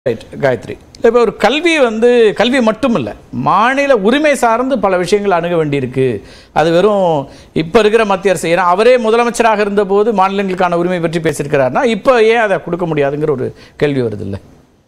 Right Gayatri இப்போ ஒரு கல்வி வந்து கல்வி மட்டும் இல்லை மாநில உரிமை சார்ந்து பல விஷயங்கள் அணுக வேண்டியிருக்கு அது வெறும் இப்போ இருக்கிற மத்திய அரசு ஏன்னா அவரே முதலமைச்சராக இருந்தபோது மாநிலங்களுக்கான உரிமை பற்றி பேசியிருக்கிறாருன்னா இப்போ ஏன் அதை கொடுக்க முடியாதுங்கிற ஒரு கேள்வி வருது இல்லை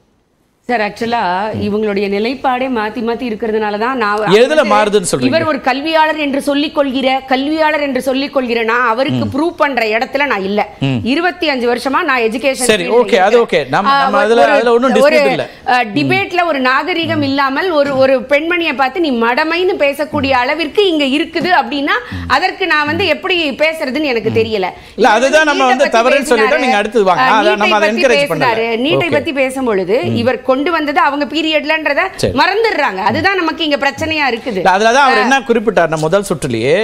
சார் ஆக்சுவலா இவங்களுடைய நிலைப்பாடே மாத்தி மாத்தி இருக்கிறதுனால தான் நான் எதுல மாறுதுன்னு சொல்றீங்க? இவர் ஒரு கல்வியாளர் என்று சொல்லிக் கொள்கிற கல்வியாளர் என்று சொல்லிக் கொள்கிற நான் அவருக்கு ப்ரூவ் பண்ற இடத்துல நான் இல்ல இருபத்தி அஞ்சு வருஷமா நான் எஜுகேஷன் சரி, okay, அது okay. நம்ம- நம்ம அதுல- அதுல ஒண்ணும் dispute இல்ல. டிபேட்ல ஒரு நாகரிகம் இல்லாமல் ஒரு ஒரு பெண்மணியை பார்த்து நீ மடமைன்னு பேசக்கூடிய அளவிற்கு இங்க இருக்குது அப்படின்னா அதற்கு நான் வந்து எப்படி பேசுறதுன்னு எனக்கு தெரியல இல்ல, அதுதான் நம்ம வந்து நீட்டை பத்தி தவறுன்னு சொல்லிட்டோம். பேசினாரு. நீங்க அடுத்தது வாங்க. அஹ், அதை நம்ம அதை நீட்டை பத்தி encourage பண்ணல. பேசினாரு. நீட்டை Okay. பத்தி பேசும்பொழுது இவர் கொண்டு வந்தது அவங்க பீரியட்லன்றத சரி. மறந்துடுறாங்க அதுதான் நமக்கு இங்க பிரச்சனையா இருக்குது இல்ல, அதுல தான் அவர் என்ன குறிப்பிட்டார் முதல் சுற்றுலயே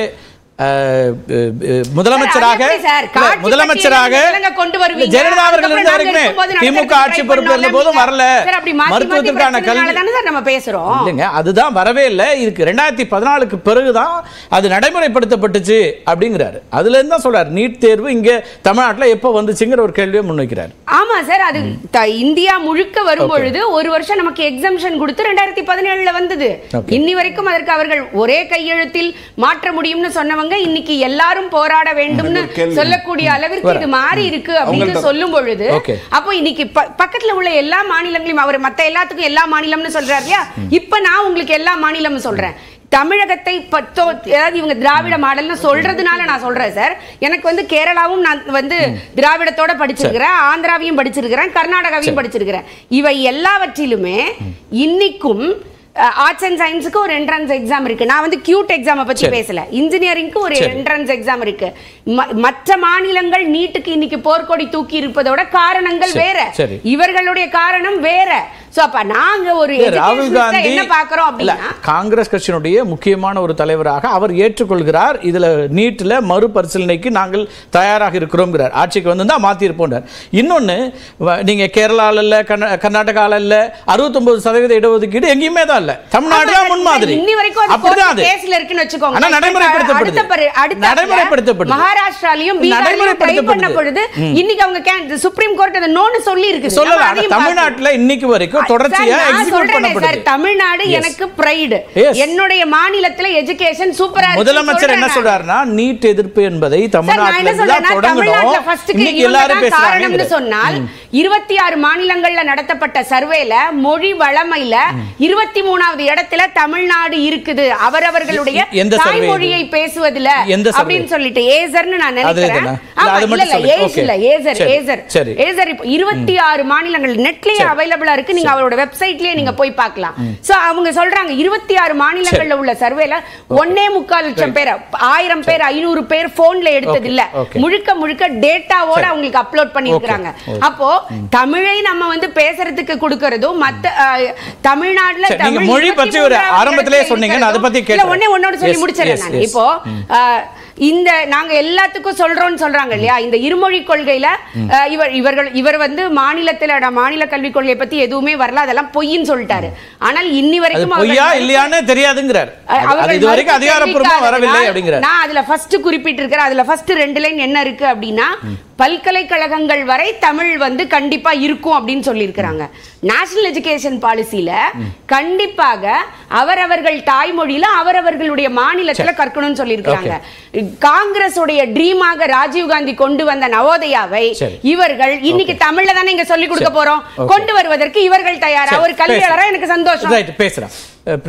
அஹ், அஹ், முதலமைச்சராக அது எப்படி சார்? இல்ல, காட்சி முதலமைச்சராக பட்டியலை நீங்க கொண்டு வருவீங்க. இல்ல, ஜெயலலிதா அவர்கள் அதுக்கப்புறம் இருந்த நாங்க வரைக்குமே இருக்கும்போது திமுக நடக்கிறதுக்கு ஆட்சி try பொறுப்பு இருந்த போதும் பண்ணோம்ல வரல சார், அப்படி மாத்தி மாத்தி மருத்துவத்திற்கான கல்வி பிரச்சனைனால தானே சார் நம்ம பேசுறோம் இல்லைங்க அதுதான் வரவே இல்லை இதுக்கு ரெண்டாயிரத்தி பதினாலுக்கு பிறகுதான் அது நடைமுறைப்படுத்தப்பட்டுச்சு அப்படிங்கிறாரு அதுல இருந்து தான் சொல்றாரு நீட் தேர்வு இங்க தமிழ்நாட்டுல எப்போ வந்துச்சுங்கிற ஒரு கேள்வியை முன்வைக்கிறார் ஆமா சார் அது த- இந்தியா முழுக்க வரும்பொழுது ஒரு வருஷம் நமக்கு எக்ஸம்ஷன் கொடுத்து ரெண்டாயிரத்தி பதினேழுல வந்தது Okay. இன்னி வரைக்கும் அதற்கு அவர்கள் ஒரே கையெழுத்தில் மாற்ற முடியும்னு சொன்னவங்க இன்னைக்கு எல்லாரும் போராட வேண்டும்னு ஒரு கேள்வி. சொல்லக்கூடிய அளவிற்கு இது மாறி இருக்கு அப்படின்னு அவங்கள்ட்ட- சொல்லும் பொழுது Okay. அப்போ இன்னைக்கு ப- பக்கத்துல உள்ள எல்லா மாநிலங்களையும் அவர் மத்த எல்லாத்துக்கும் எல்லா மாநிலம்னு சொல்றாரு இல்லையா இப்ப நான் உங்களுக்கு எல்லா மாநிலம்னு சொல்றேன் தமிழகத்தை பத்தோ அதாவது இவங்க திராவிட மாடல்னு சொல்றதுனால நான் சொல்றேன் சார் எனக்கு வந்து கேரளாவும் நான் வந்து திராவிடத்தோட படிச்சிருக்கிறேன் ஆந்திராவையும் படிச்சிருக்கிறேன் கர்நாடகாவையும் படிச்சிருக்கிறேன் இவை எல்லாவற்றிலுமே இன்னைக்கும் ஆர்ட்ஸ் அண்ட் சயின்ஸுக்கு ஒரு என்ட்ரன்ஸ் எக்ஸாம் இருக்கு நான் வந்து கியூட் எக்ஸாமை பத்தி சரி. பேசல இன்ஜினியரிங்க்கு ஒரு சரி. என்ட்ரன்ஸ் எக்ஸாம் இருக்கு ம- மற்ற மாநிலங்கள் நீட்டுக்கு இன்னைக்கு போர்க்கொடி தூக்கி இருப்பதோட காரணங்கள் சரி, வேற சரி. இவர்களுடைய காரணம் வேற சோ அப்ப நாங்க ஒரு இல்ல, ராகுல் educationist ஆ காந்தி என்ன பாக்குறோம் இல்ல, அப்படின்னா காங்கிரஸ் கட்சியினுடைய முக்கியமான ஒரு தலைவராக அவர் ஏற்றுக்கொள்கிறார் இதுல நீட்ல மறுபரிசீலனைக்கு நாங்கள் தயாராக இருக்கிறோம்ங்கிறார் ஆட்சிக்கு வந்து தான் மாத்தி இருப்போம்ன்றார் இன்னொன்னு வ- நீங்க கேரளால இல்ல கர்நா- கர்நாடகால இல்ல 69% சதவீத இடஒதுக்கீடு எங்கேயுமே தான் இல்ல தமிழ்நாடு தான் முன்மாதிரி இன்னி வரைக்கும் அது அப்படிதான் அது கேஸ்ல இருக்குன்னு வச்சுக்கோங்க ஆனா நடைமுறைப்படுத்தப்படுது. அடுத்த பரு- அடுத்த நடைமுறைப்படுத்தப்படுது. மகாராஷ்டிராலையும் பீகார்லயும் ட்ரை நடைமுறைப்படுத்தப்படுது. பண்ண பொழுது இன்னைக்கு அவங்க can- சுப்ரீம் கோர்ட் அதை நோன்னு சொல்லி இருக்குது சொல்லல நம்ம ஆனா அதையும் பார்க்கணும். தமிழ்நாட்டுல இன்னைக்கு வரைக்கும் தொடர்ச்சியா சார், நான் எக்ஸிக்யூட் சொல்றேனே பண்ணப்படுது சார், தமிழ்நாடு Yes. எனக்கு பிரைடு Yes. என்னுடைய மாநிலத்துல எஜுகேஷன் சூப்பரா இருக்குன்னு முதலமைச்சர் என்ன சொல்றேன் நான். சொல்றாருன்னா நீட் எதிர்ப்பு என்பதை சார், நான் தமிழ்நாட்டில என்ன இருந்து தான் சொல்றேன்னா, தொடங்கணும் தமிழ்நாட்டுல first க்கு இன்னைக்கு இவங்க எல்லாரும் தான் காரணம்னு பேசுறாங்க சொன்னால் இருபத்தி ஆறு மாநிலங்கள்ல நடத்தப்பட்ட சர்வேல மொழி வளமையில இருபத்தி மூணாவது இடத்துல தமிழ்நாடு இருக்குது அவரவர்களுடைய எ- எந்த survey இது? தாய்மொழியை பேசுவதுல எந்த survey? அப்படின்னு சொல்லிட்டு ஏசர்னு நான் அது நினைக்கிறேன் இதுனா? இல்ல, ஆமா, அது இல்ல மட்டும் இல்ல சொல்லுங்க. Ace Okay. இல்ல ஏசர் சரி, ஏசர் சரி. ஏசர் இப்போ இருபத்தி ஆறு மாநிலங்கள் நெட்லயே அவைலபிளா இருக்கு நீங்க அவரோட வெப்சைட்லயே நீங்க போய் பார்க்கலாம் சோ அவங்க சொல்றாங்க இருபத்தி ஆறு மாநிலங்கள்ல உள்ள சர்வேல ஒன்னே முக்கால் லட்சம் பேர் ஆயிரம் பேர் ஐநூறு பேர் போன்ல எடுத்தது இல்ல Okay, okay. முழுக்க முழுக்க டேட்டாவோட அவங்களுக்கு அப்லோட் பண்ணிருக்காங்க Okay, okay. அப்போ தமிழை நம்ம வந்து பேசுறதுக்கு கொடுக்கறதும் மத்த அஹ், தமிழ்நாட்டுல சரி, நீங்க தமிழ் மொழி இருபத்தி பற்றி ஒரு மூன்றாவது ஆரம்பத்திலே இடத்துல சொன்னீங்க, நான் அதை பத்தி இருக்கிறதும் இல்ல, கேட்டேன். ஒண்ணே ஒன்னோட சொல்லி Yes, முடிச்சிடறேன் yes, நான் yes. இப்போ அஹ், இந்த நாங்க எல்லாத்துக்கும் சொல்றோம்னு சொல்றாங்க இல்லையா இந்த இருமொழி கொள்கையில அஹ், இவர் இவர்கள் இவர் வந்து மாநிலத்துல நான் மாநில கல்விக் கொள்கை பத்தி எதுவுமே வரல அதெல்லாம் பொய்ன்னு சொல்லிட்டாரு ஆனால் இன்னி அது வரைக்கும் பொய்யா அவர்கள் இல்லையான்னு தெரியாதுங்கிறார் அஹ் அது- அது அவர்கள் இது வரைக்கும் மறுத்து அதிகாரப்பூர்வமா தெரிவிக்காததால் வரவில்லை அப்படிங்கிறார் நான் அதுல ஃபர்ஸ்ட் குறிப்பிட்டிருக்கிறேன் அதுல ஃபர்ஸ்ட் ரெண்டு லைன் என்ன இருக்கு அப்படின்னா பல்கலைக்கழகங்கள் வரை தமிழ் வந்து கண்டிப்பா இருக்கும் அப்படின்னு சொல்லியிருக்கிறாங்க நேஷனல் எஜுகேஷன் பாலிசியில கண்டிப்பாக அவரவர்கள் தாய்மொழியில அவரவர்களுடைய மாநிலத்துல கற்கணும்னு சொல்லியிருக்கிறாங்க காங்கிரஸுடைய ட்ரீமாக ராஜீவ் காந்தி கொண்டு வந்த நவோதயாவை சரி. இவர்கள் இன்னைக்கு தமிழ்ல தானே இங்க சொல்லி கொடுக்க சரி. போறோம் Okay. கொண்டு வருவதற்கு இவர்கள் தயாரா ஒரு கல்வியாளரா எனக்கு சந்தோஷம் ரைட் பேசுறேன்